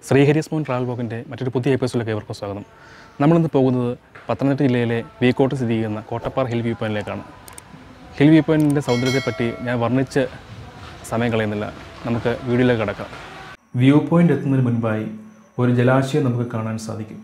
ശ്രീഹരിസ് മോൻ ട്രാവൽ ബ്ലോഗിൻ്റെ മറ്റൊരു പുതിയ എപ്പിസോഡിലേക്ക് ഏവർക്കും സ്വാഗതം നമ്മളിന്ന് പോകുന്നത് പത്തനംതിട്ട ജില്ലയിലെ വീക്കോട്ട് സ്ഥിതി ചെയ്യുന്ന കോട്ടപ്പാറ ഹിൽ വ്യൂ പോയിന്റിലേക്കാണ് ഹിൽ വ്യൂ പോയിന്റിൻ്റെ സൗന്ദര്യത്തെപ്പറ്റി ഞാൻ വർണ്ണിച്ച് സമയം കളയുന്നില്ല നമുക്ക് വീഡിയോയിലേക്ക് കിടക്കാം വ്യൂ പോയിന്റ് എത്തുന്നതിന് മുൻപായി ഒരു ജലാശയം നമുക്ക് കാണാൻ സാധിക്കും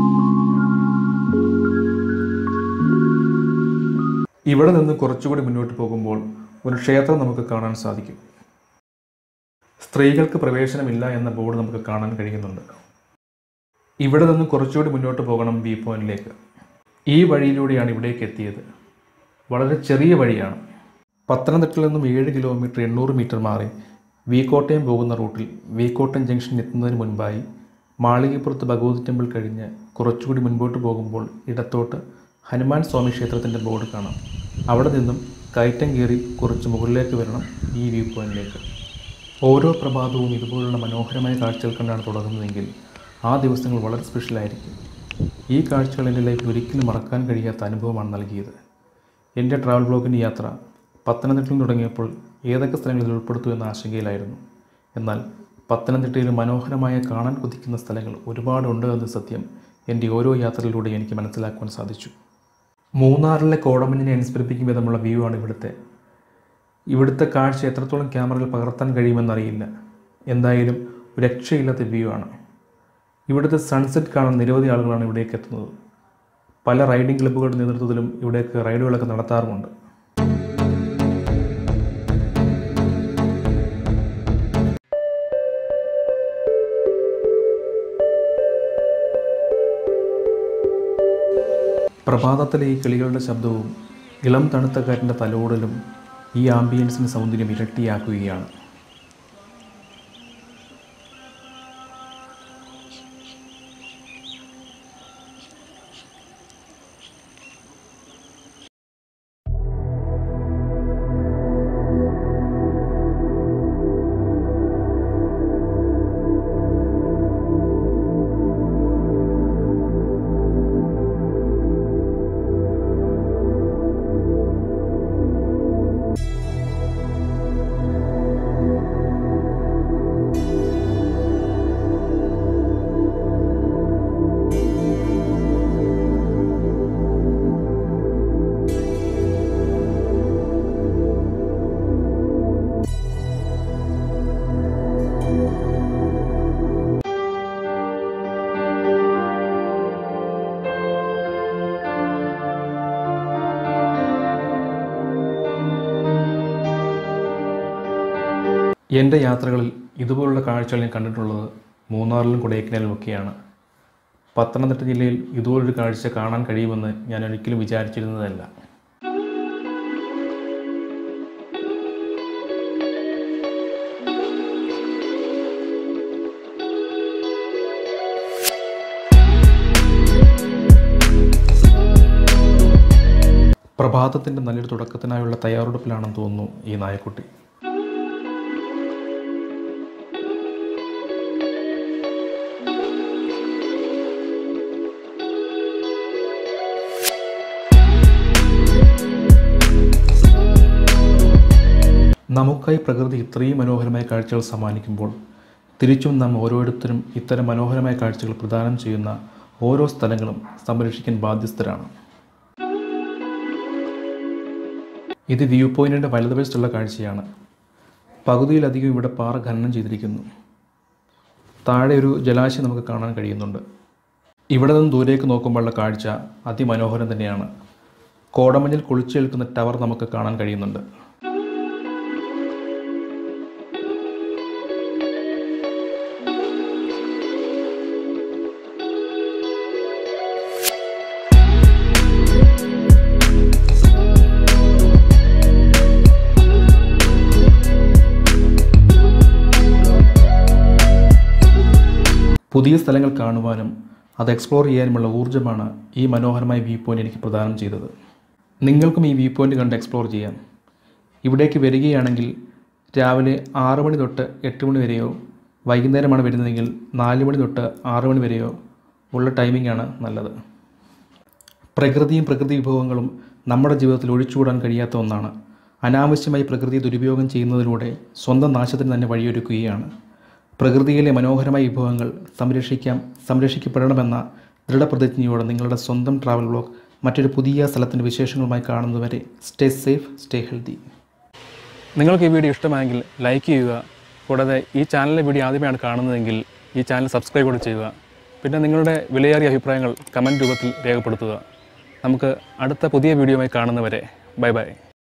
ഇവിടെ നിന്ന് കുറച്ചുകൂടി മുന്നോട്ട് പോകുമ്പോൾ ഒരു ക്ഷേത്രം നമുക്ക് കാണാൻ സാധിക്കും സ്ത്രീകൾക്ക് പ്രവേശനമില്ല എന്ന ബോർഡ് നമുക്ക് കാണാൻ കഴിയുന്നുണ്ട് ഇവിടെ നിന്ന് കുറച്ചുകൂടി മുന്നോട്ട് പോകണം വ്യൂ പോയിന്റിലേക്ക് ഈ വഴിയിലൂടെയാണ് ഇവിടേക്ക് എത്തിയത് വളരെ ചെറിയ വഴിയാണ് പത്തനംതിട്ടയിൽ നിന്നും ഏഴ് കിലോമീറ്റർ എണ്ണൂറ് മീറ്റർ മാറി വീക്കോട്ടയം പോകുന്ന റൂട്ടിൽ വീക്കോട്ടയം ജംഗ്ഷൻ എത്തുന്നതിന് മുൻപായി മാളികപ്പുറത്ത് ഭഗവതി ടെമ്പിൾ കഴിഞ്ഞ് കുറച്ചുകൂടി മുൻപോട്ട് പോകുമ്പോൾ ഇടത്തോട്ട് ഹനുമാൻ സ്വാമി ക്ഷേത്രത്തിൻ്റെ ബോർഡ് കാണാം അവിടെ നിന്നും കയറ്റം കയറി കുറച്ച് മുകളിലേക്ക് വരണം ഈ വ്യൂ പോയിന്റിലേക്ക് ഓരോ പ്രഭാതവും ഇതുപോലുള്ള മനോഹരമായ കാഴ്ചകൾ കണ്ടാണ് തുടങ്ങുന്നതെങ്കിൽ ആ ദിവസങ്ങൾ വളരെ സ്പെഷ്യലായിരിക്കും ഈ കാഴ്ചകൾ എൻ്റെ ലൈഫിൽ ഒരിക്കലും മറക്കാൻ കഴിയാത്ത അനുഭവമാണ് നൽകിയത് എൻ്റെ ട്രാവൽ ബ്ലോഗിൻ്റെ യാത്ര പത്തനംതിട്ടയിൽ തുടങ്ങിയപ്പോൾ ഏതൊക്കെ സ്ഥലങ്ങളിൽ ഉൾപ്പെടുത്തു എന്ന ആശങ്കയിലായിരുന്നു എന്നാൽ പത്തനംതിട്ടയിൽ മനോഹരമായ കാണാൻ കൊതിക്കുന്ന സ്ഥലങ്ങൾ ഒരുപാടുണ്ട് എന്ന സത്യം എൻ്റെ ഓരോ യാത്രയിലൂടെ എനിക്ക് മനസ്സിലാക്കുവാൻ സാധിച്ചു മൂന്നാറിലെ കോടമഞ്ഞിനെ അനുസ്മരിപ്പിക്കും വിധമുള്ള വ്യൂ ആണ് ഇവിടുത്തെ ഇവിടുത്തെ കാഴ്ച എത്രത്തോളം ക്യാമറയിൽ പകർത്താൻ കഴിയുമെന്നറിയില്ല എന്തായാലും ഒരു രക്ഷയില്ലാത്ത വ്യൂ ആണ് ഇവിടുത്തെ സൺസെറ്റ് കാണാൻ നിരവധി ആളുകളാണ് ഇവിടേക്ക് എത്തുന്നത് പല റൈഡിംഗ് ക്ലബ്ബുകളുടെ നേതൃത്വത്തിലും ഇവിടേക്ക് റൈഡുകളൊക്കെ നടത്താറുമുണ്ട് പ്രഭാതത്തിലെ ഈ കിളികളുടെ ശബ്ദവും ഇളം തണുത്ത കാറ്റിൻ്റെ തലോടലും ഈ ആംബിയൻസിന് സൗന്ദര്യം ഇരട്ടിയാക്കുകയാണ് എൻ്റെ യാത്രകളിൽ ഇതുപോലുള്ള കാഴ്ചകൾ ഞാൻ കണ്ടിട്ടുള്ളത് മൂന്നാറിലും കൊടൈക്കനാലിലും ഒക്കെയാണ് പത്തനംതിട്ട ജില്ലയിൽ ഇതുപോലൊരു കാഴ്ച കാണാൻ കഴിയുമെന്ന് ഞാൻ ഒരിക്കലും വിചാരിച്ചിരുന്നതല്ല പ്രഭാതത്തിൻ്റെ നല്ലൊരു തുടക്കത്തിനായുള്ള തയ്യാറെടുപ്പിലാണെന്ന് തോന്നുന്നു ഈ നായക്കുട്ടി നമുക്കായി പ്രകൃതി ഇത്രയും മനോഹരമായ കാഴ്ചകൾ സമ്മാനിക്കുമ്പോൾ തിരിച്ചും നാം ഓരോരുത്തരും ഇത്തരം മനോഹരമായ കാഴ്ചകൾ പ്രദാനം ചെയ്യുന്ന ഓരോ സ്ഥലങ്ങളും സംരക്ഷിക്കാൻ ബാധ്യസ്ഥരാണ് ഇത് വ്യൂ പോയിന്റിൻ്റെ വലതുവശത്തുള്ള കാഴ്ചയാണ് പകുതിയിലധികം ഇവിടെ പാറ ഖനനം ചെയ്തിരിക്കുന്നു താഴെ ഒരു ജലാശയം നമുക്ക് കാണാൻ കഴിയുന്നുണ്ട് ഇവിടെ നിന്ന് ദൂരേക്ക് നോക്കുമ്പോഴുള്ള കാഴ്ച അതിമനോഹരം തന്നെയാണ് കോടമഞ്ഞിൽ കുളിച്ചേൽക്കുന്ന ടവർ നമുക്ക് കാണാൻ കഴിയുന്നുണ്ട് പുതിയ സ്ഥലങ്ങൾ കാണുവാനും അത് എക്സ്പ്ലോർ ചെയ്യാനുമുള്ള ഊർജ്ജമാണ് ഈ മനോഹരമായ വ്യൂ പോയിന്റ് എനിക്ക് പ്രദാനം ചെയ്തത് നിങ്ങൾക്കും ഈ വ്യൂ പോയിന്റ് കണ്ട് എക്സ്പ്ലോർ ചെയ്യാം ഇവിടേക്ക് വരികയാണെങ്കിൽ രാവിലെ ആറ് മണി തൊട്ട് എട്ട് മണി വരെയോ വൈകുന്നേരമാണ് വരുന്നതെങ്കിൽ നാല് മണി തൊട്ട് ആറ് മണി വരെയോ ഉള്ള ടൈമിംഗ് ആണ് നല്ലത് പ്രകൃതിയും പ്രകൃതി വിഭവങ്ങളും നമ്മുടെ ജീവിതത്തിൽ ഒഴിച്ചുകൂടാൻ കഴിയാത്ത ഒന്നാണ് അനാവശ്യമായി പ്രകൃതി ദുരുപയോഗം ചെയ്യുന്നതിലൂടെ സ്വന്തം നാശത്തിന് തന്നെ വഴിയൊരുക്കുകയാണ് പ്രകൃതിയിലെ മനോഹരമായ വിഭവങ്ങൾ സംരക്ഷിക്കാം സംരക്ഷിക്കപ്പെടണമെന്ന ദൃഢപ്രതിജ്ഞയോടെ നിങ്ങളുടെ സ്വന്തം ട്രാവൽ ബ്ലോഗ് മറ്റൊരു പുതിയ സ്ഥലത്തിൻ്റെ വിശേഷങ്ങളുമായി കാണുന്നതുവരെ സ്റ്റേ സേഫ് സ്റ്റേ ഹെൽത്തി നിങ്ങൾക്ക് ഈ വീഡിയോ ഇഷ്ടമായെങ്കിൽ ലൈക്ക് ചെയ്യുക കൂടാതെ ഈ ചാനലിലെ വീഡിയോ ആദ്യമായാണ് കാണുന്നതെങ്കിൽ ഈ ചാനൽ സബ്സ്ക്രൈബ് കൂടെ ചെയ്യുക പിന്നെ നിങ്ങളുടെ വിലയേറിയ അഭിപ്രായങ്ങൾ കമൻറ്റ് രൂപത്തിൽ രേഖപ്പെടുത്തുക നമുക്ക് അടുത്ത പുതിയ വീഡിയോയുമായി കാണുന്നവരെ ബൈ ബൈ